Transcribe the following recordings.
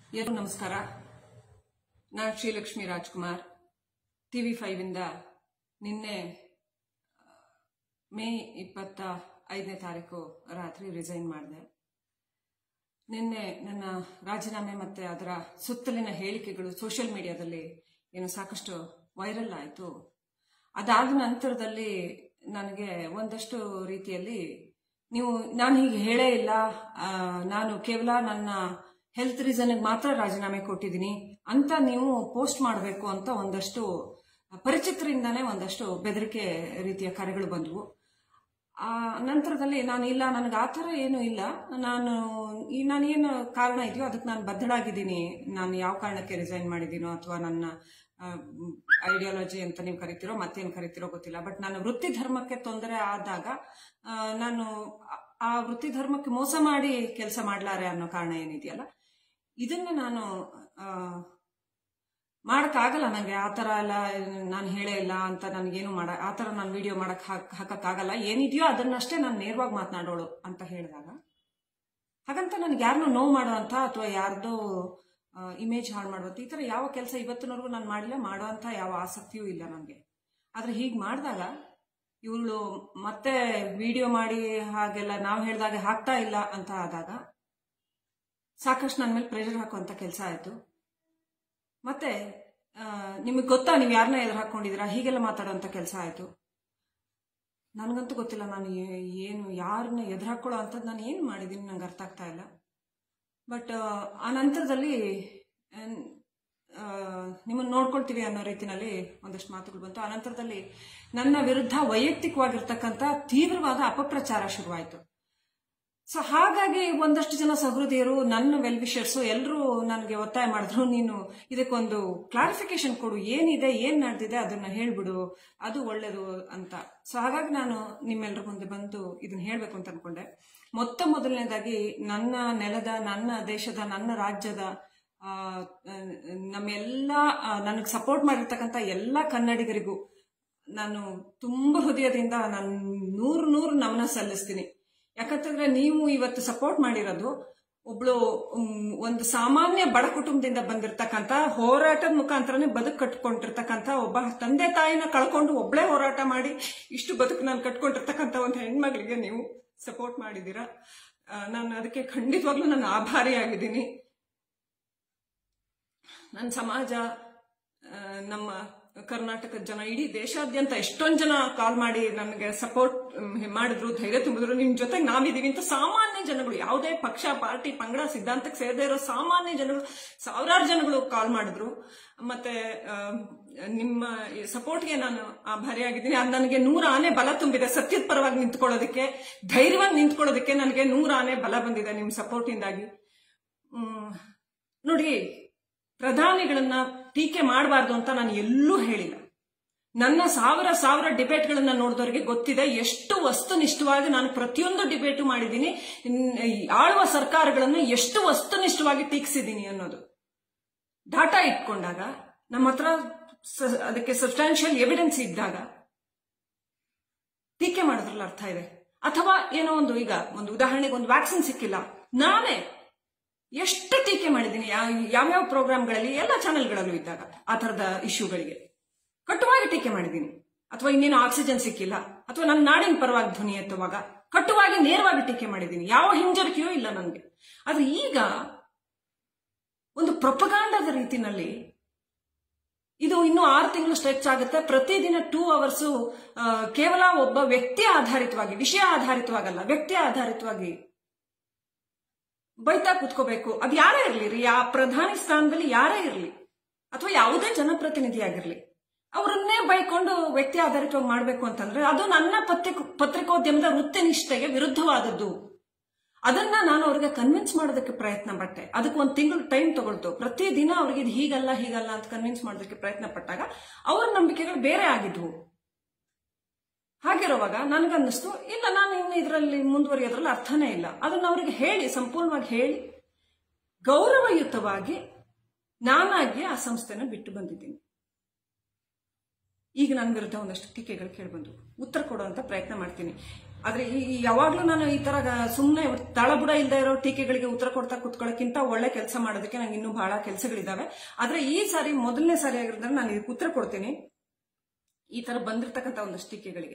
ಎಲ್ಲರೂ ನಮಸ್ಕಾರ ನಾನು ಶ್ರೀಲಕ್ಷ್ಮಿ ರಾಜ್ಕುಮಾರ್ ಟಿ ವಿ ಫೈವಿಂದ ನಿನ್ನೆ ಆ, ಮೇ ಇಪ್ಪತ್ತ ಐದನೇ ತಾರೀಕು ರಾತ್ರಿ ರಿಸೈನ್ ಮಾಡಿದೆ ನಿನ್ನೆ ನನ್ನ ರಾಜೀನಾಮೆ ಮತ್ತು ಅದರ ಸುತ್ತಲಿನ ಹೇಳಿಕೆಗಳು ಸೋಷಿಯಲ್ ಮೀಡಿಯಾದಲ್ಲಿ ಏನು ಸಾಕಷ್ಟು ವೈರಲ್ ಆಯಿತು ಅದಾದ ನಂತರದಲ್ಲಿ ನನಗೆ ಒಂದಷ್ಟು ರೀತಿಯಲ್ಲಿ ನೀವು ನಾನು ಹೀಗೆ ಹೇಳೇ ಇಲ್ಲ ಆ, ನಾನು ಕೇವಲ ನನ್ನ ಹೆಲ್ತ್ ರೀಸನ್ಗೆ ಮಾತ್ರ ರಾಜೀನಾಮೆ ಕೊಟ್ಟಿದ್ದೀನಿ ಅಂತ ನೀವು ಪೋಸ್ಟ್ ಮಾಡಬೇಕು ಅಂತ ಒಂದಷ್ಟು ಪರಿಚಿತರಿಂದಾನೇ ಒಂದಷ್ಟು ಬೆದರಿಕೆ ರೀತಿಯ ಕರೆಗಳು ಬಂದವು ಆ ನಂತರದಲ್ಲಿ ನಾನು ಇಲ್ಲ ನನಗೆ ಆ ಥರ ಏನೂ ಇಲ್ಲ ನಾನು ಈ ನಾನೇನು ಕಾರಣ ಇದೆಯೋ ಅದಕ್ಕೆ ನಾನು ಬದ್ಧಳಾಗಿದ್ದೀನಿ ನಾನು ಯಾವ ಕಾರಣಕ್ಕೆ ರಿಸೈನ್ ಮಾಡಿದ್ದೀನೋ ಅಥವಾ ನನ್ನ ಐಡಿಯಾಲಜಿ ಅಂತ ನೀವು ಕರಿತೀರೋ ಮತ್ತೇನು ಕರಿತೀರೋ ಗೊತ್ತಿಲ್ಲ ಬಟ್ ನನ್ನ ವೃತ್ತಿ ಧರ್ಮಕ್ಕೆ ತೊಂದರೆ ಆದಾಗ ಆ, ನಾನು ಆ- ಆ ವೃತ್ತಿ ಧರ್ಮಕ್ಕೆ ಮೋಸ ಮಾಡಿ ಕೆಲಸ ಮಾಡ್ಲಾರೆ ಅನ್ನೋ ಕಾರಣ ಏನಿದೆಯಲ್ಲ ಇದನ್ನ ನಾನು ಆ, ಮಾಡಕ್ಕಾಗಲ್ಲ ನನಗೆ ಆ ಥರ ಎಲ್ಲ ನಾನು ಹೇಳೇ ಇಲ್ಲ ಅಂತ ನನಗೇನು ಮಾಡ ಆ ಥರ ನಾನು ವಿಡಿಯೋ ಮಾಡಕ್ ಹಾಕ್ ಹಾಕಕ್ಕಾಗಲ್ಲ ಏನಿದೆಯೋ ಅದನ್ನಷ್ಟೇ ನಾನು ನೇರವಾಗಿ ಮಾತನಾಡೋಳು ಅಂತ ಹೇಳಿದಾಗ ಹಾಗಂತ ನನಗೆ ಯಾರನ್ನೂ ನೋವು ಮಾಡುವಂಥ ಅಥವಾ ಯಾರ್ದೋ ಇಮೇಜ್ ಹಾಳು ಮಾಡುವಂಥ ಈ ಥರ ಯಾವ ಕೆಲಸ ಇವತ್ತಿನವರೆಗೂ ನಾನು ಮಾಡಿಲ್ಲ ಮಾಡುವಂಥ ಯಾವ ಆಸಕ್ತಿಯೂ ಇಲ್ಲ ನನಗೆ ಆದರೆ ಹೀಗೆ ಮಾಡಿದಾಗ ಇವಳು ಮತ್ತೆ ವಿಡಿಯೋ ಮಾಡಿ ಹಾಗೆಲ್ಲ ನಾವು ಹೇಳಿದಾಗ ಹಾಕ್ತಾ ಇಲ್ಲ ಅಂತ ಆದಾಗ ಸಾಕಷ್ಟು ನನ್ನ ಮೇಲೆ ಪ್ರೆಷರ್ ಹಾಕುವಂಥ ಕೆಲಸ ಆಯಿತು ಮತ್ತೆ ನಿಮಗೆ ಗೊತ್ತಾ ನೀವು ಯಾರನ್ನ ಎದುರು ಹಾಕೊಂಡಿದ್ದೀರಾ ಹೀಗೆಲ್ಲ ಮಾತಾಡೋಂಥ ಕೆಲಸ ಆಯಿತು ನನಗಂತೂ ಗೊತ್ತಿಲ್ಲ ನಾನು ಏ- ಏನು ಯಾರನ್ನ ಎದುರು ಹಾಕೊಳ್ಳೋ ಅಂಥದ್ದು ನಾನು ಏನು ಮಾಡಿದ್ದೀನಿ ನಂಗೆ ಅರ್ಥ ಆಗ್ತಾ ಇಲ್ಲ ಬಟ್ ಆ ನಂತರದಲ್ಲಿ ನಿಮ್ಮನ್ನು ನೋಡ್ಕೊಳ್ತೀವಿ ಅನ್ನೋ ರೀತಿನಲ್ಲಿ ಒಂದಷ್ಟು ಮಾತುಗಳು ಬಂತು ಆ ನಂತರದಲ್ಲಿ ನನ್ನ ವಿರುದ್ಧ ವೈಯಕ್ತಿಕವಾಗಿರ್ತಕ್ಕಂಥ ತೀವ್ರವಾದ ಅಪಪ್ರಚಾರ ಶುರುವಾಯಿತು ಸೊ ಹಾಗಾಗಿ ಒಂದಷ್ಟು ಜನ ಸಹೃದಯರು ನನ್ನ ವೆಲ್ ವಿಷರ್ಸು ಎಲ್ಲರೂ ನನಗೆ ಒತ್ತಾಯ ಮಾಡಿದ್ರು ನೀನು ಇದಕ್ಕೊಂದು ಕ್ಲಾರಿಫಿಕೇಶನ್ ಕೊಡು ಏನಿದೆ ಏನ್ ನಡೆದಿದೆ ಅದನ್ನ ಹೇಳ್ಬಿಡು ಅದು ಒಳ್ಳೇದು ಅಂತ ಸೊ ಹಾಗಾಗಿ ನಾನು ನಿಮ್ಮೆಲ್ಲರ ಮುಂದೆ ಬಂದು ಇದನ್ನ ಹೇಳ್ಬೇಕು ಅಂತ ಅನ್ಕೊಂಡೆ ಮೊತ್ತ ಮೊದಲನೇದಾಗಿ ನನ್ನ ನೆಲದ ನನ್ನ ದೇಶದ ನನ್ನ ರಾಜ್ಯದ ಆ, ಆ, ನಮ್ಮೆಲ್ಲ ನನಗೆ ಸಪೋರ್ಟ್ ಮಾಡಿರ್ತಕ್ಕಂಥ ಎಲ್ಲ ಕನ್ನಡಿಗರಿಗೂ ನಾನು ತುಂಬ ಹೃದಯದಿಂದ ನಾನು ನೂರು ನೂರು ನಮನ ಸಲ್ಲಿಸ್ತೀನಿ ಯಾಕಂತಂದ್ರೆ ನೀವು ಇವತ್ತು ಸಪೋರ್ಟ್ ಮಾಡಿರೋದು ಒಬ್ಳು ಮ್, ಒಂದು ಸಾಮಾನ್ಯ ಬಡ ಕುಟುಂಬದಿಂದ ಬಂದಿರತಕ್ಕಂತ ಹೋರಾಟದ ಮುಖಾಂತರನೇ ಬದುಕು ಕಟ್ಕೊಂಡಿರ್ತಕ್ಕಂಥ ಒಬ್ಬ ತಂದೆ ತಾಯಿನ ಕಳ್ಕೊಂಡು ಒಬ್ಳೆ ಹೋರಾಟ ಮಾಡಿ ಇಷ್ಟು ಬದುಕು ನಾನು ಕಟ್ಕೊಂಡಿರ್ತಕ್ಕಂಥ ಒಂದು ಹೆಣ್ಮಗಳಿಗೆ ನೀವು ಸಪೋರ್ಟ್ ಮಾಡಿದ್ದೀರಾ ಆ, ನಾನು ಅದಕ್ಕೆ ಖಂಡಿತವಾಗ್ಲೂ ನಾನು ಆಭಾರಿಯಾಗಿದ್ದೀನಿ ನನ್ನ ಸಮಾಜ ಆ, ನಮ್ಮ ಕರ್ನಾಟಕದ ಜನ ಇಡೀ ದೇಶಾದ್ಯಂತ ಎಷ್ಟೊಂದು ಜನ ಕಾಲ್ ಮಾಡಿ ನನಗೆ ಸಪೋರ್ಟ್ ಮಾಡಿದ್ರು ಧೈರ್ಯ ತುಂಬಿದ್ರು ನಿಮ್ ಜೊತೆಗೆ ನಾವಿದೀವಿ ಅಂತ ಸಾಮಾನ್ಯ ಜನಗಳು ಯಾವುದೇ ಪಕ್ಷ ಪಾರ್ಟಿ ಪಂಗಡ ಸಿದ್ಧಾಂತಕ್ಕೆ ಸೇರದೇ ಇರೋ ಸಾಮಾನ್ಯ ಜನಗಳು ಸಾವಿರಾರು ಜನಗಳು ಕಾಲ್ ಮಾಡಿದ್ರು ಮತ್ತೆ ಆ, ನಿಮ್ಮ ಸಪೋರ್ಟ್ಗೆ ನಾನು ಆಭಾರಿಯಾಗಿದ್ದೀನಿ ಅದು ನನಗೆ ನೂರ ಆನೆ ಬಲ ತುಂಬಿದೆ ಸತ್ಯದ ಪರವಾಗಿ ನಿಂತ್ಕೊಳ್ಳೋದಕ್ಕೆ ಧೈರ್ಯವಾಗಿ ನಿಂತ್ಕೊಳ್ಳೋದಕ್ಕೆ ನನಗೆ ನೂರ ಆನೆ ಬಲ ಬಂದಿದೆ ನಿಮ್ಮ ಸಪೋರ್ಟಿಂದಾಗಿ ಮ್, ನೋಡಿ ಪ್ರಧಾನಿಗಳನ್ನ ಟೀಕೆ ಮಾಡಬಾರ್ದು ಅಂತ ನಾನು ಎಲ್ಲೂ ಹೇಳಿಲ್ಲ ನನ್ನ ಸಾವಿರ ಸಾವಿರ ಡಿಬೇಟ್ಗಳನ್ನ ನೋಡಿದವರಿಗೆ ಗೊತ್ತಿದೆ ಎಷ್ಟು ವಸ್ತುನಿಷ್ಠವಾಗಿ ನಾನು ಪ್ರತಿಯೊಂದು ಡಿಬೇಟು ಮಾಡಿದ್ದೀನಿ ಇನ್- ಈ ಆಳುವ ಸರ್ಕಾರಗಳನ್ನು ಎಷ್ಟು ವಸ್ತುನಿಷ್ಠವಾಗಿ ಟೀಕಿಸಿದ್ದೀನಿ ಅನ್ನೋದು ಡಾಟಾ ಇಟ್ಕೊಂಡಾಗ ನಮ್ಮ ಹತ್ರ ಸ- ಅದಕ್ಕೆ ಸಬ್ಸ್ಟಾನ್ಷಿಯಲ್ ಎವಿಡೆನ್ಸ್ ಇದ್ದಾಗ ಟೀಕೆ ಮಾಡೋದ್ರಲ್ಲಿ ಅರ್ಥ ಇದೆ ಅಥವಾ ಏನೋ ಒಂದು ಈಗ ಒಂದು ಉದಾಹರಣೆಗೆ ಒಂದು ವ್ಯಾಕ್ಸಿನ್ ಸಿಕ್ಕಿಲ್ಲ ನಾನೇ ಎಷ್ಟು ಟೀಕೆ ಮಾಡಿದ್ದೀನಿ ಯಾವ- ಯಾವ್ಯಾವ ಪ್ರೋಗ್ರಾಮ್ಗಳಲ್ಲಿ ಎಲ್ಲ ಚಾನೆಲ್ಗಳಲ್ಲೂ ಇದ್ದಾಗ ಆ ಥರದ ಇಶ್ಯೂಗಳಿಗೆ ಕಟ್ಟುವಾಗಿ ಟೀಕೆ ಮಾಡಿದ್ದೀನಿ ಅಥವಾ ಇನ್ನೇನು ಆಕ್ಸಿಜನ್ ಸಿಕ್ಕಿಲ್ಲ ಅಥವಾ ನನ್ನ ನಾಡಿನ ಪರವಾಗಿ ಧ್ವನಿ ಎತ್ತುವಾಗ ಕಟ್ಟುವಾಗಿ ನೇರವಾಗಿ ಟೀಕೆ ಮಾಡಿದ್ದೀನಿ ಯಾವ ಹಿಂಜರಿಕೆಯೂ ಇಲ್ಲ ನನಗೆ ಆದ್ರೆ ಈಗ ಒಂದು ಪ್ರೊಪಗಾಂಡದ ರೀತಿನಲ್ಲಿ ಇದು ಇನ್ನು ಆರು ತಿಂಗಳು ಸ್ಟ್ರೆಚ್ ಆಗುತ್ತೆ ಪ್ರತಿದಿನ ಟೂ ಅವರ್ಸ್ ಕೇವಲ ಒಬ್ಬ ವ್ಯಕ್ತಿ ಆಧಾರಿತವಾಗಿ ವಿಷಯ ಆಧಾರಿತವಾಗಲ್ಲ ವ್ಯಕ್ತಿ ಆಧಾರಿತವಾಗಿ ಬೈತಾ ಕೂತ್ಕೋಬೇಕು ಅದು ಯಾರೇ ಇರಲಿ ರೀ ಆ ಪ್ರಧಾನಿ ಸ್ಥಾನದಲ್ಲಿ ಯಾರೇ ಇರಲಿ ಅಥವಾ ಯಾವುದೇ ಜನಪ್ರತಿನಿಧಿ ಆಗಿರಲಿ ಅವರನ್ನೇ ಬೈಕೊಂಡು ವ್ಯಕ್ತಿ ಆಧಾರಿತವಾಗಿ ಮಾಡಬೇಕು ಅಂತಂದ್ರೆ ಅದು ನನ್ನ ಪತ್ರಿಕ ಪತ್ರಿಕೋದ್ಯಮದ ವೃತ್ತಿನಿಷ್ಠೆಗೆ ವಿರುದ್ಧವಾದದ್ದು ಅದನ್ನ ನಾನು ಅವ್ರಿಗೆ ಕನ್ವಿನ್ಸ್ ಮಾಡೋದಕ್ಕೆ ಪ್ರಯತ್ನ ಪಟ್ಟೆ ಅದಕ್ಕೆ ಒಂದು ತಿಂಗಳು ಟೈಮ್ ತಗೊಳ್ತು ಪ್ರತಿದಿನ ಅವ್ರಿಗೆ ಇದು ಹೀಗಲ್ಲ ಹೀಗಲ್ಲ ಅಂತ ಕನ್ವಿನ್ಸ್ ಮಾಡೋದಕ್ಕೆ ಪ್ರಯತ್ನ ಪಟ್ಟಾಗ ಅವ್ರ ನಂಬಿಕೆಗಳು ಬೇರೆ ಆಗಿದ್ವು ಹಾಗಿರುವಾಗ ನನಗನ್ನಿಸ್ತು ಇಲ್ಲ ನಾನು ಇನ್ನು ಇದರಲ್ಲಿ ಮುಂದುವರಿಯೋದ್ರಲ್ಲಿ ಅರ್ಥನೇ ಇಲ್ಲ ಅದನ್ನ ಅವರಿಗೆ ಹೇಳಿ ಸಂಪೂರ್ಣವಾಗಿ ಹೇಳಿ ಗೌರವಯುತವಾಗಿ ನಾನಾಗಿ ಆ ಸಂಸ್ಥೆನ ಬಿಟ್ಟು ಬಂದಿದ್ದೀನಿ ಈಗ ನನ್ನ ವಿರುದ್ಧ ಒಂದಷ್ಟು ಟೀಕೆಗಳು ಕೇಳಿಬಂದು ಉತ್ತರ ಕೊಡುವಂತ ಪ್ರಯತ್ನ ಮಾಡ್ತೀನಿ ಆದ್ರೆ ಈ ಈ ಯಾವಾಗ್ಲೂ ನಾನು ಈ ತರ ಸುಮ್ಮನೆ ತಳಬುಡ ಇಲ್ಲದೆ ಇರೋ ಟೀಕೆಗಳಿಗೆ ಉತ್ತರ ಕೊಡ್ತಾ ಕುತ್ಕೊಳ್ಳೋಕ್ಕಿಂತ ಒಳ್ಳೆ ಕೆಲಸ ಮಾಡೋದಕ್ಕೆ ನಂಗೆ ಇನ್ನೂ ಬಹಳ ಕೆಲಸಗಳಿದಾವೆ ಆದ್ರೆ ಈ ಸಾರಿ ಮೊದಲನೇ ಸಾರಿ ಆಗಿರೋದ್ರಿಂದ ನಾನು ಇದಕ್ಕೆ ಉತ್ತರ ಕೊಡ್ತೀನಿ ಈ ತರ ಬಂದಿರತಕ್ಕಂತ ಒಂದಷ್ಟು ಟೀಕೆಗಳಿಗೆ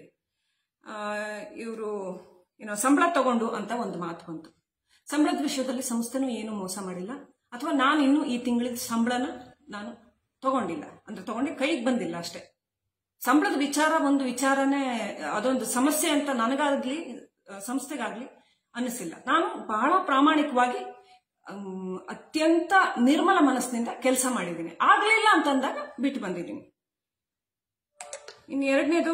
ಇವರು ಏನೋ ಸಂಬಳ ತಗೊಂಡು ಅಂತ ಒಂದು ಮಾತು ಬಂತು ಸಂಬಳದ ವಿಷಯದಲ್ಲಿ ಸಂಸ್ಥೆನೂ ಏನು ಮೋಸ ಮಾಡಿಲ್ಲ ಅಥವಾ ನಾನು ಇನ್ನು ಈ ತಿಂಗಳಿದ ಸಂಬಳನ ನಾನು ತಗೊಂಡಿಲ್ಲ ಅಂದ್ರೆ ತಗೊಂಡು ಕೈಗೆ ಬಂದಿಲ್ಲ ಅಷ್ಟೇ ಸಂಬಳದ ವಿಚಾರ ಒಂದು ವಿಚಾರನೇ ಅದೊಂದು ಸಮಸ್ಯೆ ಅಂತ ನನಗಾಗ್ಲಿ ಆ, ಸಂಸ್ಥೆಗಾಗ್ಲಿ ಅನ್ನಿಸಿಲ್ಲ ನಾನು ಬಹಳ ಪ್ರಾಮಾಣಿಕವಾಗಿ ಅಮ್, ಅತ್ಯಂತ ನಿರ್ಮಲ ಮನಸ್ಸಿನಿಂದ ಕೆಲಸ ಮಾಡಿದ್ದೀನಿ ಆಗ್ಲಿಲ್ಲ ಅಂತಂದಾಗ ಬಿಟ್ಟು ಬಂದಿದ್ದೀನಿ ಇನ್ನು ಎರಡನೇದು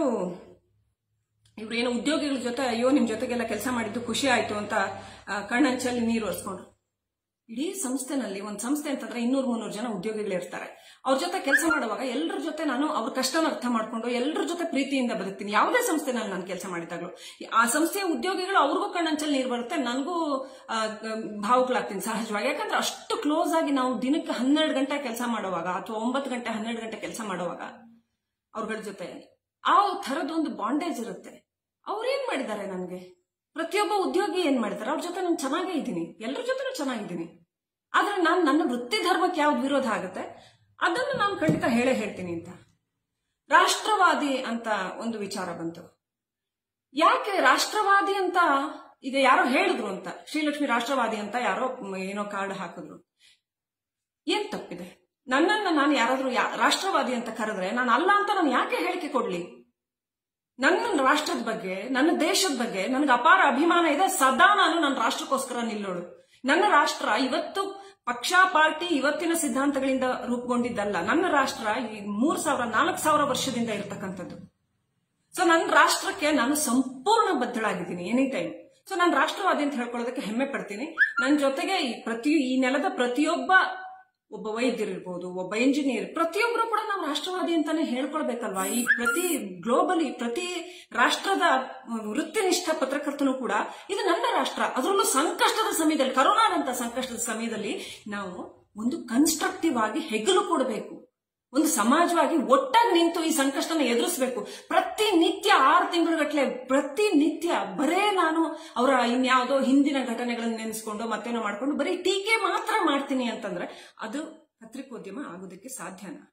ಇವ್ರು ಏನೋ ಉದ್ಯೋಗಿಗಳ ಜೊತೆ ಅಯ್ಯೋ ನಿಮ್ ಜೊತೆಗೆಲ್ಲ ಕೆಲಸ ಮಾಡಿದ್ದು ಖುಷಿ ಆಯ್ತು ಅಂತ ಆ, ಕಣ್ಣಂಚಲ್ಲಿ ನೀರು ಒರೆಸ್ಕೊಂಡ್ರು ಇಡೀ ಸಂಸ್ಥೆನಲ್ಲಿ ಒಂದು ಸಂಸ್ಥೆ ಅಂತಂದ್ರೆ ಇನ್ನೂರ್ ಮುನ್ನೂರು ಜನ ಉದ್ಯೋಗಿಗಳು ಇರ್ತಾರೆ ಅವ್ರ ಜೊತೆ ಕೆಲಸ ಮಾಡುವಾಗ ಎಲ್ಲರ ಜೊತೆ ನಾನು ಅವ್ರ ಕಷ್ಟನ ಅರ್ಥ ಮಾಡ್ಕೊಂಡು ಎಲ್ಲರ ಜೊತೆ ಪ್ರೀತಿಯಿಂದ ಬದುಕ್ತೀನಿ ಯಾವುದೇ ಸಂಸ್ಥೆನಲ್ಲಿ ನಾನು ಕೆಲಸ ಮಾಡಿದಾಗ್ಲು ಆ ಸಂಸ್ಥೆಯ ಉದ್ಯೋಗಿಗಳು ಅವ್ರಿಗೂ ಕಣ್ಣಂಚಲ್ಲಿ ನೀರು ಬರುತ್ತೆ ನನಗೂ ಆ, ಭಾವುಕಳಾಗ್ತೀನಿ ಸಹಜವಾಗಿ ಯಾಕಂದ್ರೆ ಅಷ್ಟು ಕ್ಲೋಸ್ ಆಗಿ ನಾವು ದಿನಕ್ಕೆ ಹನ್ನೆರಡು ಗಂಟೆ ಕೆಲಸ ಮಾಡುವಾಗ ಅಥವಾ ಒಂಬತ್ತು ಗಂಟೆ ಹನ್ನೆರಡು ಗಂಟೆ ಕೆಲಸ ಮಾಡುವಾಗ ಅವ್ರಗಳ ಜೊತೆ ಆ ಥರದೊಂದು ಬಾಂಡೇಜ್ ಇರುತ್ತೆ ಅವ್ರೇನ್ ಮಾಡಿದ್ದಾರೆ ನನಗೆ ಪ್ರತಿಯೊಬ್ಬ ಉದ್ಯೋಗಿ ಏನ್ ಮಾಡಿದ್ದಾರೆ ಅವ್ರ ಜೊತೆ ನಾನು ಚೆನ್ನಾಗೇ ಇದ್ದೀನಿ ಎಲ್ಲರ ಜೊತೆನೂ ಚೆನ್ನಾಗಿದ್ದೀನಿ ಆದ್ರೆ ನಾನು ನನ್ನ ವೃತ್ತಿ ಧರ್ಮಕ್ಕೆ ಯಾವ್ದು ವಿರೋಧ ಆಗುತ್ತೆ ಅದನ್ನು ನಾನು ಖಂಡಿತ ಹೇಳೇ ಹೇಳ್ತೀನಿ ಅಂತ ರಾಷ್ಟ್ರವಾದಿ ಅಂತ ಒಂದು ವಿಚಾರ ಬಂತು ಯಾಕೆ ರಾಷ್ಟ್ರವಾದಿ ಅಂತ ಈಗ ಯಾರೋ ಹೇಳಿದ್ರು ಅಂತ ಶ್ರೀಲಕ್ಷ್ಮಿ ರಾಷ್ಟ್ರವಾದಿ ಅಂತ ಯಾರೋ ಮ್, ಏನೋ ಕಾರ್ಡ್ ಹಾಕಿದ್ರು ಏನ್ ತಪ್ಪಿದೆ ನನ್ನನ್ನ ನಾನು ಯಾರಾದ್ರೂ ಯಾ- ರಾಷ್ಟ್ರವಾದಿ ಅಂತ ಕರೆದ್ರೆ ನಾನು ಅಲ್ಲ ಅಂತ ನಾನು ಯಾಕೆ ಹೇಳಿಕೆ ಕೊಡ್ಲಿ ನನ್ನ ರಾಷ್ಟ್ರದ ಬಗ್ಗೆ ನನ್ನ ದೇಶದ ಬಗ್ಗೆ ನನಗೆ ಅಪಾರ ಅಭಿಮಾನ ಇದೆ ಸದಾ ನಾನು ನನ್ನ ರಾಷ್ಟ್ರಕ್ಕೋಸ್ಕರ ನಿಲ್ಲೋಳು ನನ್ನ ರಾಷ್ಟ್ರ ಇವತ್ತು ಪಕ್ಷ ಪಾರ್ಟಿ ಇವತ್ತಿನ ಸಿದ್ಧಾಂತಗಳಿಂದ ರೂಪುಗೊಂಡಿದ್ದಲ್ಲ ನನ್ನ ರಾಷ್ಟ್ರ ಈ ಮೂರ್ ಸಾವಿರ ನಾಲ್ಕು ಸಾವಿರ ವರ್ಷದಿಂದ ಇರತಕ್ಕಂಥದ್ದು ಸೊ ನನ್ನ ರಾಷ್ಟ್ರಕ್ಕೆ ನಾನು ಸಂಪೂರ್ಣ ಬದ್ಧಳಾಗಿದ್ದೀನಿ ಎನಿ ಟೈಮ್ ಸೊ ನಾನು ರಾಷ್ಟ್ರವಾದಿ ಅಂತ ಹೇಳ್ಕೊಳ್ಳೋದಕ್ಕೆ ಹೆಮ್ಮೆ ಪಡ್ತೀನಿ ನನ್ನ ಜೊತೆಗೆ ಈ ಪ್ರತಿ ಈ ನೆಲದ ಪ್ರತಿಯೊಬ್ಬ ಒಬ್ಬ ವೈದ್ಯರಿರ್ಬೋದು ಒಬ್ಬ ಇಂಜಿನಿಯರ್ ಪ್ರತಿಯೊಬ್ಬರು ಕೂಡ ನಾವು ರಾಷ್ಟ್ರವಾದಿ ಅಂತಾನೆ ಹೇಳ್ಕೊಳ್ಬೇಕಲ್ವಾ ಈ ಪ್ರತಿ ಗ್ಲೋಬಲಿ ಪ್ರತಿ ರಾಷ್ಟ್ರದ ವೃತ್ತಿನಿಷ್ಠ ಪತ್ರಕರ್ತನು ಕೂಡ ಇದು ನನ್ನ ರಾಷ್ಟ್ರ ಅದರಲ್ಲೂ ಸಂಕಷ್ಟದ ಸಮಯದಲ್ಲಿ ಕರೋನಾದಂತ ಸಂಕಷ್ಟದ ಸಮಯದಲ್ಲಿ ನಾವು ಒಂದು ಕನ್ಸ್ಟ್ರಕ್ಟಿವ್ ಆಗಿ ಹೆಗಲು ಕೊಡಬೇಕು ಒಂದು ಸಮಾಜವಾಗಿ ಒಟ್ಟಾಗಿ ನಿಂತು ಈ ಸಂಕಷ್ಟನ ಎದುರಿಸಬೇಕು ಪ್ರತಿನಿತ್ಯ ಆರು ತಿಂಗಳುಗಟ್ಟಲೆ ಪ್ರತಿನಿತ್ಯ ಬರೇ ನಾನು ಅವರ ಇನ್ಯಾವುದೋ ಹಿಂದಿನ ಘಟನೆಗಳನ್ನ ನೆನೆಸ್ಕೊಂಡು ಮತ್ತೇನೋ ಮಾಡ್ಕೊಂಡು ಬರೀ ಟೀಕೆ ಮಾತ್ರ ಮಾಡ್ತೀನಿ ಅಂತಂದ್ರೆ ಅದು ಪತ್ರಿಕೋದ್ಯಮ ಆಗೋದಕ್ಕೆ ಸಾಧ್ಯನಾ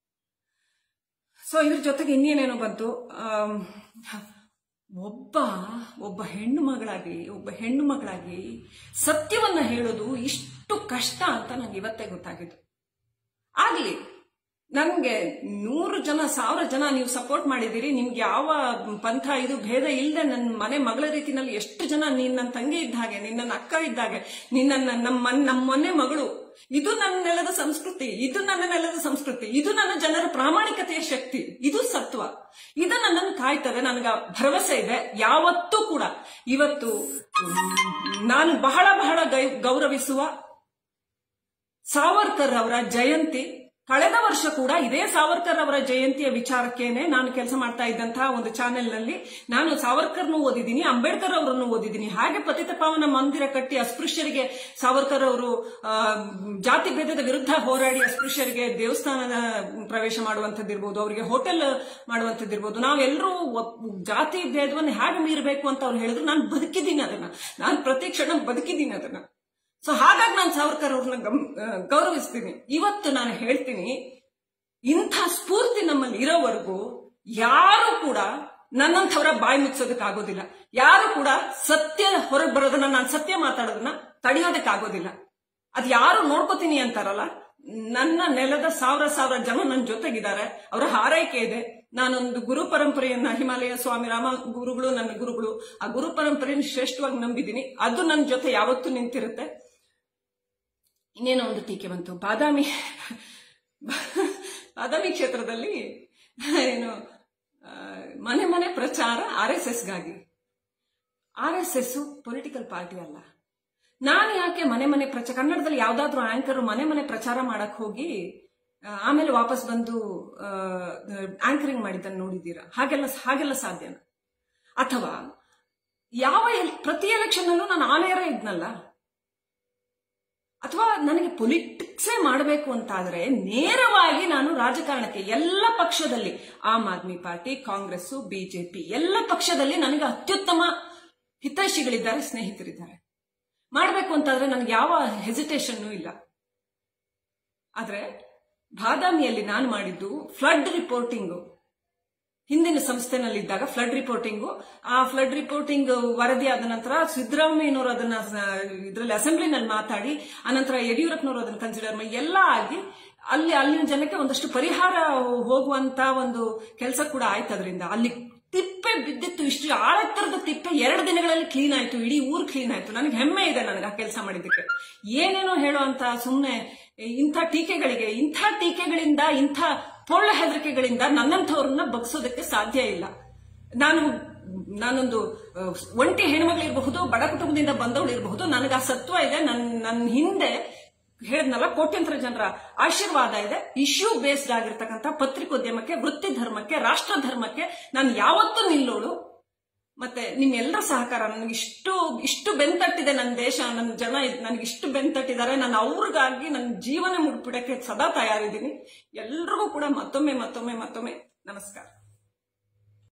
ಸೊ ಇದ್ರ ಜೊತೆಗೆ ಇನ್ನೇನೇನೋ ಬಂತು ಆಮ್, ಒಬ್ಬ ಒಬ್ಬ ಹೆಣ್ಣು ಮಗಳಾಗಿ ಒಬ್ಬ ಹೆಣ್ಣು ಮಗಳಾಗಿ ಸತ್ಯವನ್ನ ಹೇಳೋದು ಇಷ್ಟು ಕಷ್ಟ ಅಂತ ನಂಗೆ ಇವತ್ತೇ ಗೊತ್ತಾಗಿದ್ದು ಆಗ್ಲಿ ನನ್ಗೆ ನೂರು ಜನ ಸಾವಿರ ಜನ ನೀವು ಸಪೋರ್ಟ್ ಮಾಡಿದ್ದೀರಿ ನಿಮ್ಗೆ ಯಾವ ಪಂಥ ಇದು ಭೇದ ಇಲ್ಲದೆ ನನ್ನ ಮನೆ ಮಗಳ ರೀತಿನಲ್ಲಿ ಎಷ್ಟು ಜನ ನೀನ್ ನನ್ನ ತಂಗಿ ಇದ್ದ ಹಾಗೆ ನಿನ್ನ ಅಕ್ಕ ಇದ್ದ ಹಾಗೆ ನಿನ್ನ ನಮ್ಮ ಮನ್- ನಮ್ಮ ಮೊನ್ನೆ ಮಗಳು ಇದು ನನ್ನ ನೆಲದ ಸಂಸ್ಕೃತಿ ಇದು ನನ್ನ ನೆಲದ ಸಂಸ್ಕೃತಿ ಇದು ನನ್ನ ಜನರ ಪ್ರಾಮಾಣಿಕತೆಯ ಶಕ್ತಿ ಇದು ಸತ್ವ ಇದು ನನ್ನನ್ನು ಕಾಯ್ತದೆ ನನಗೆ ಭರವಸೆ ಇದೆ ಯಾವತ್ತೂ ಕೂಡ ಇವತ್ತು ಮ್, ನಾನು ಬಹಳ ಬಹಳ ಗೈ- ಗೌರವಿಸುವ ಸಾವರ್ಕರ್ ಅವರ ಜಯಂತಿ ಕಳೆದ ವರ್ಷ ಕೂಡ ಇದೇ ಸಾವರ್ಕರ್ ಅವರ ಜಯಂತಿಯ ವಿಚಾರಕ್ಕೇನೆ ನಾನು ಕೆಲಸ ಮಾಡ್ತಾ ಇದ್ದಂತಹ ಒಂದು ಚಾನೆಲ್ ನಲ್ಲಿ ನಾನು ಸಾವರ್ಕರ್ನು ಓದಿದ್ದೀನಿ ಅಂಬೇಡ್ಕರ್ ಅವರನ್ನು ಓದಿದ್ದೀನಿ ಹಾಗೆ ಪತಿತ ಪಾವನ ಮಂದಿರ ಕಟ್ಟಿ ಅಸ್ಪೃಶ್ಯರಿಗೆ ಸಾವರ್ಕರ್ ಅವರು ಆ, ಜಾತಿ ಭೇದದ ವಿರುದ್ಧ ಹೋರಾಡಿ ಅಸ್ಪೃಶ್ಯರಿಗೆ ದೇವಸ್ಥಾನದ ಪ್ರವೇಶ ಮಾಡುವಂತದ್ದಿರ್ಬೋದು ಅವರಿಗೆ ಹೋಟೆಲ್ ಮಾಡುವಂತದ್ದಿರ್ಬೋದು ನಾವೆಲ್ಲರೂ ಒಪ್- ಜಾತಿ ಭೇದವನ್ನು ಹೇಗೆ ಮೀರಬೇಕು ಅಂತ ಅವ್ರು ಹೇಳಿದ್ರು ನಾನು ಬದುಕಿದ್ದೀನಿ ಅದನ್ನ ನಾನು ಪ್ರತಿ ಕ್ಷಣ ಬದುಕಿದ್ದೀನಿ ಅದನ್ನ ಸೊ ಹಾಗಾಗಿ ನಾನು ಸಾವರ್ಕರ್ ಅವ್ರನ್ನ ಗಮ್- ಆ, ಗೌರವಿಸ್ತೀನಿ ಇವತ್ತು ನಾನು ಹೇಳ್ತೀನಿ ಇಂಥ ಸ್ಫೂರ್ತಿ ನಮ್ಮಲ್ಲಿ ಇರೋವರೆಗೂ ಯಾರು ಕೂಡ ನನ್ನಂಥವರ ಬಾಯಿ ಮುಚ್ಚೋದಕ್ಕಾಗೋದಿಲ್ಲ ಯಾರು ಕೂಡ ಸತ್ಯ ಹೊರಗೆ ಬರೋದನ್ನ ನಾನು ಸತ್ಯ ಮಾತಾಡೋದನ್ನ ತಡೆಯೋದಕ್ಕಾಗೋದಿಲ್ಲ ಅದ್ ಯಾರು ನೋಡ್ಕೋತೀನಿ ಅಂತಾರಲ್ಲ ನನ್ನ ನೆಲದ ಸಾವಿರ ಸಾವಿರ ಜನ ನನ್ನ ಜೊತೆಗಿದ್ದಾರೆ ಅವರ ಹಾರೈಕೆ ಇದೆ ನಾನೊಂದು ಗುರು ಪರಂಪರೆಯನ್ನ ಹಿಮಾಲಯ ಸ್ವಾಮಿ ರಾಮ ಗುರುಗಳು ನನ್ನ ಗುರುಗಳು ಆ ಗುರು ಪರಂಪರೆಯನ್ನು ಶ್ರೇಷ್ಠವಾಗಿ ನಂಬಿದ್ದೀನಿ ಅದು ನನ್ನ ಜೊತೆ ಯಾವತ್ತೂ ನಿಂತಿರುತ್ತೆ ಇನ್ನೇನೋ ಒಂದು ಟೀಕೆ ಬಂತು ಬಾದಾಮಿ ಬಾದಾಮಿ ಕ್ಷೇತ್ರದಲ್ಲಿ ಏನು ಆ, ಮನೆ ಮನೆ ಪ್ರಚಾರ ಆರ್ ಎಸ್ ಎಸ್ಗಾಗಿ R S S political party ಅಲ್ಲ ನಾನು ಯಾಕೆ ಮನೆ ಮನೆ ಪ್ರಚಾರ ಕನ್ನಡದಲ್ಲಿ ಯಾವ್ದಾದ್ರು ಆಂಕರ್ ಮನೆ ಮನೆ ಪ್ರಚಾರ ಮಾಡಕ್ ಹೋಗಿ ಆ, ಆಮೇಲೆ ವಾಪಸ್ ಬಂದು ಆಂಕರಿಂಗ್ ಮಾಡಿದ್ದನ್ನು ನೋಡಿದ್ದೀರಾ ಹಾಗೆಲ್ಲ ಹಾಗೆಲ್ಲ ಸಾಧ್ಯನ ಅಥವಾ ಯಾವ ಎಲ್- ಪ್ರತಿ ಎಲೆಕ್ಷನ್ ಅಲ್ಲೂ ನಾನು ಆನೇರ ಇದ್ನಲ್ಲ ಅಥವಾ ನನಗೆ ಪೊಲಿಟಿಕ್ಸೇ ಮಾಡಬೇಕು ಅಂತಾದ್ರೆ ನೇರವಾಗಿ ನಾನು ರಾಜಕಾರಣಕ್ಕೆ ಎಲ್ಲ ಪಕ್ಷದಲ್ಲಿ ಆಮ್ ಆದ್ಮಿ ಪಾರ್ಟಿ ಕಾಂಗ್ರೆಸ್ ಬಿಜೆಪಿ ಎಲ್ಲ ಪಕ್ಷದಲ್ಲಿ ನನಗೆ ಅತ್ಯುತ್ತಮ ಹಿತೈಷಿಗಳಿದ್ದಾರೆ ಸ್ನೇಹಿತರಿದ್ದಾರೆ ಮಾಡಬೇಕು ಅಂತಾದ್ರೆ ನನಗೆ ಯಾವ ಹೆಸಿಟೇಷನ್ ಇಲ್ಲ ಆದ್ರೆ ಬಾದಾಮಿಯಲ್ಲಿ ನಾನು ಮಾಡಿದ್ದು ಫ್ಲಡ್ ರಿಪೋರ್ಟಿಂಗು ಹಿಂದಿನ ಸಂಸ್ಥೆನಲ್ಲಿದ್ದಾಗ ಫ್ಲಡ್ ರಿಪೋರ್ಟಿಂಗು ಆ ಫ್ಲಡ್ ರಿಪೋರ್ಟಿಂಗ್ ವರದಿ ಆದ ನಂತರ ಸಿದ್ದರಾಮಯ್ಯನವರು ಅದನ್ನ ಇದರಲ್ಲಿ ಅಸೆಂಬ್ಲಿನಲ್ಲಿ ಮಾತಾಡಿ ಅನಂತರ ಯಡಿಯೂರಪ್ಪನವರು ಅದನ್ನ ಕನ್ಸಿಡರ್ ಮಾಡಿ ಎಲ್ಲ ಆಗಿ ಅಲ್ಲಿ ಅಲ್ಲಿನ ಜನಕ್ಕೆ ಒಂದಷ್ಟು ಪರಿಹಾರ ಹೋಗುವಂತ ಒಂದು ಕೆಲಸ ಕೂಡ ಆಯ್ತು ಅದರಿಂದ ಅಲ್ಲಿ ತಿಪ್ಪೆ ಬಿದ್ದಿತ್ತು ಇಷ್ಟು ಆಳೆತ್ತರದ ತಿಪ್ಪೆ ಎರಡು ದಿನಗಳಲ್ಲಿ ಕ್ಲೀನ್ ಆಯ್ತು ಇಡೀ ಊರ್ ಕ್ಲೀನ್ ಆಯ್ತು ನನಗೆ ಹೆಮ್ಮೆ ಇದೆ ನನಗೆ ಆ ಕೆಲಸ ಮಾಡಿದ್ದಕ್ಕೆ ಏನೇನೋ ಹೇಳುವಂತ ಸುಮ್ಮನೆ ಇಂಥ ಟೀಕೆಗಳಿಗೆ ಇಂಥ ಟೀಕೆಗಳಿಂದ ಇಂಥ ಪೊಳ್ಳ ಹೆದರಿಕೆಗಳಿಂದ ನನ್ನಂಥವ್ರನ್ನ ಬಗ್ಸೋದಕ್ಕೆ ಸಾಧ್ಯ ಇಲ್ಲ ನಾನು ನಾನೊಂದು ಅಹ್, ಒಂಟಿ ಹೆಣ್ಮಗಳಿರಬಹುದು ಬಡ ಕುಟುಂಬದಿಂದ ಬಂದವಳು ಇರಬಹುದು ನನಗೆ ಆ ಸತ್ವ ಇದೆ ನನ್ನ ನನ್ನ ಹಿಂದೆ ಹೇಳಿದ್ನಲ್ಲ ಕೋಟ್ಯಂತರ ಜನರ ಆಶೀರ್ವಾದ ಇದೆ ಇಶ್ಯೂ ಬೇಸ್ಡ್ ಆಗಿರ್ತಕ್ಕಂಥ ಪತ್ರಿಕೋದ್ಯಮಕ್ಕೆ ವೃತ್ತಿ ಧರ್ಮಕ್ಕೆ ರಾಷ್ಟ್ರ ಧರ್ಮಕ್ಕೆ ನಾನು ಯಾವತ್ತೂ ನಿಲ್ಲೋಳು ಮತ್ತೆ ನಿಮ್ಮೆಲ್ಲರ ಸಹಕಾರ ನನಗೆ ಇಷ್ಟು ಇಷ್ಟು ಬೆಂತಟ್ಟಿದೆ ನನ್ನ ದೇಶ ನನ್ನ ಜನ ನನಗೆ ಇಷ್ಟು ಬೆಂತಟ್ಟಿದ್ದಾರೆ ನಾನು ಅವ್ರಿಗಾಗಿ ನನ್ನ ಜೀವನ ಮುಡ್ಬಿಡಕ್ಕೆ ಸದಾ ತಯಾರಿದ್ದೀನಿ ಎಲ್ರಿಗೂ ಕೂಡ ಮತ್ತೊಮ್ಮೆ ಮತ್ತೊಮ್ಮೆ ಮತ್ತೊಮ್ಮೆ ನಮಸ್ಕಾರ